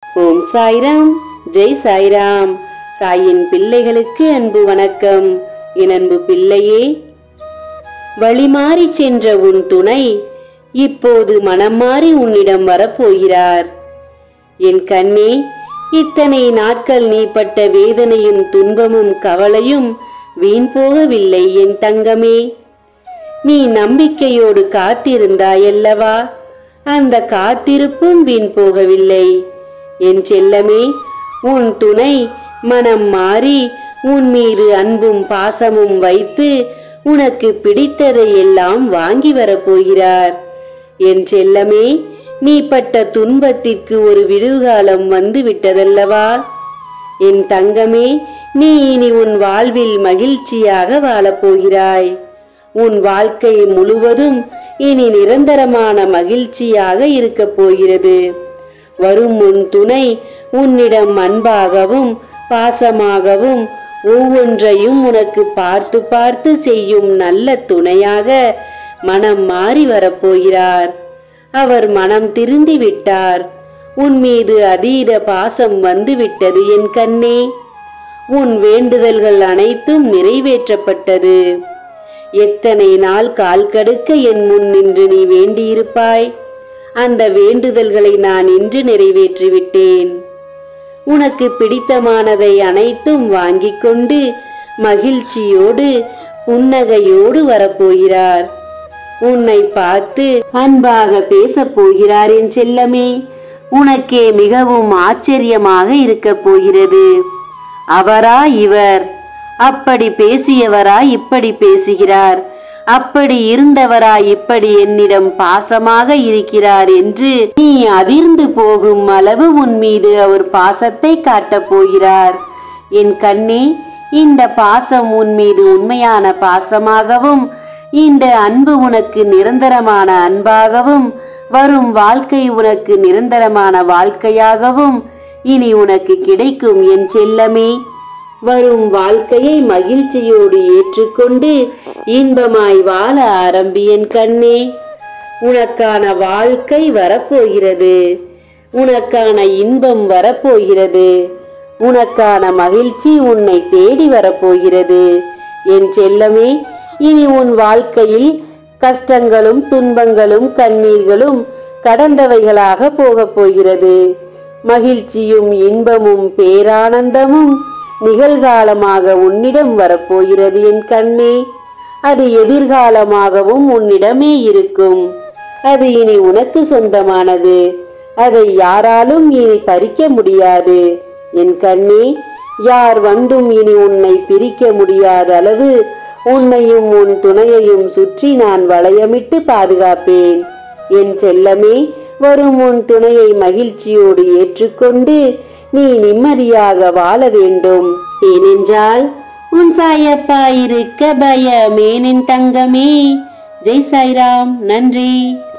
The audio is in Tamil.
ஓம் சாய்ராம் ஜெய் சாய்ராம் சாயின் பிள்ளைகளுக்கு அன்பு வணக்கம் என் அன்பு பிள்ளையே வழிமாறி சென்ற உன் துணை இப்போது மனம் மாறி உன்னிடம் வரப்போகிறார் என் கண்ணே இத்தனை நாட்கள் நீ பட்ட வேதனையும் துன்பமும் கவலையும் வீண் போகவில்லை என் தங்கமே நீ நம்பிக்கையோடு காத்திருந்தாயல்லவா அந்த காத்திருப்பும் வீண் போகவில்லை என் செல்லமே உன் துணை மனம் மாறி உன் மீது அன்பும் பாசமும் வைத்து உனக்கு பிடித்ததை எல்லாம் வாங்கி வரப்போகிறார் என் செல்லமே நீ பட்ட துன்பத்திற்கு ஒரு விடுகாலம் வந்து விட்டதல்லவா என் தங்கமே நீ இனி உன் வாழ்வில் மகிழ்ச்சியாக வாழப்போகிறாய் உன் வாழ்க்கை முழுவதும் இனி நிரந்தரமான மகிழ்ச்சியாக இருக்கப் போகிறது வரும் உன் துணை உன்னிடம் அன்பாகவும் பாசமாகவும் ஒவ்வொன்றையும் உனக்கு பார்த்து பார்த்து செய்யும் நல்ல துணையாக மனம் மாறி வரப்போகிறார் அவர் மனம் திருந்தி விட்டார் உன் மீது அதீத பாசம் வந்து விட்டது என் கண்ணே உன் வேண்டுதல்கள் அனைத்தும் நிறைவேற்றப்பட்டது எத்தனை நாள் கால் கடுக்க என் முன் நின்று நீ வேண்டியிருப்பாய் அந்த வேண்டுதல்களை நான் இன்று நிறைவேற்றிவிட்டேன் உனக்கு பிடித்தமானதை அனைத்தும் வாங்கிக் கொண்டு மகிழ்ச்சியோடு புன்னகையோடு வரப்போகிறார் உன்னை பார்த்து அன்பாக பேசப் போகிறார் என் செல்லமே உனக்கே மிகவும் ஆச்சரியமாக இருக்கப் போகிறது அவரா இவர் அப்படி பேசியவரா இப்படி பேசுகிறார் அப்படி இருந்தவரா இப்படி என்னிடம் பாசமாக இருக்கிறார் என்று நீ அதிர்ந்து போகும் அளவு உன் மீது அவர் பாசத்தை காட்டப் போகிறார் என் கண்ணே இந்த பாசம் உன் மீது உண்மையான பாசமாகவும் இந்த அன்பு உனக்கு நிரந்தரமான அன்பாகவும் வரும் வாழ்க்கை உனக்கு நிரந்தரமான வாழ்க்கையாகவும் இனி உனக்கு கிடைக்கும் என் செல்லமே வரும் வாழ்க்கையை மகிழ்ச்சியோடு ஏற்றுக்கொண்டு இன்பமாய் வாழ ஆரம்பி என் கண்ணே உனக்கான வாழ்க்கை வரப்போகிறது உனக்கான இன்பம் வரப்போகிறது உனக்கான மகிழ்ச்சி உன்னை தேடி வரப்போகிறது என் செல்லமே இனி உன் வாழ்க்கையில் கஷ்டங்களும் துன்பங்களும் கண்ணீர்களும் கடந்தவைகளாக போகப் போகிறது மகிழ்ச்சியும் இன்பமும் பேரானந்தமும் நிகழ்காலமாக உன்னிடம் வரப்போகிறது என் கண்ணே அது எதிர்காலமாகவும் உன்னிடமே இருக்கும் அது இனி உனக்கு சொந்தமானது அதை யாராலும் இனி பறிக்க முடியாது என் கண்ணே யார் வந்தும் இனி உன்னை பிரிக்க முடியாத அளவு உன்னையும் உன் துணையையும் சுற்றி நான் வளையமிட்டு பாதுகாப்பேன் என் செல்லமே வரும் உன் துணையை மகிழ்ச்சியோடு ஏற்றுக்கொண்டு நீ நிம்மதியாக வாழ வேண்டும் ஏனென்றால் உன் சாயப்பா இருக்க பயமேனின் தங்கமே ஜெய் சாய்ராம் நன்றி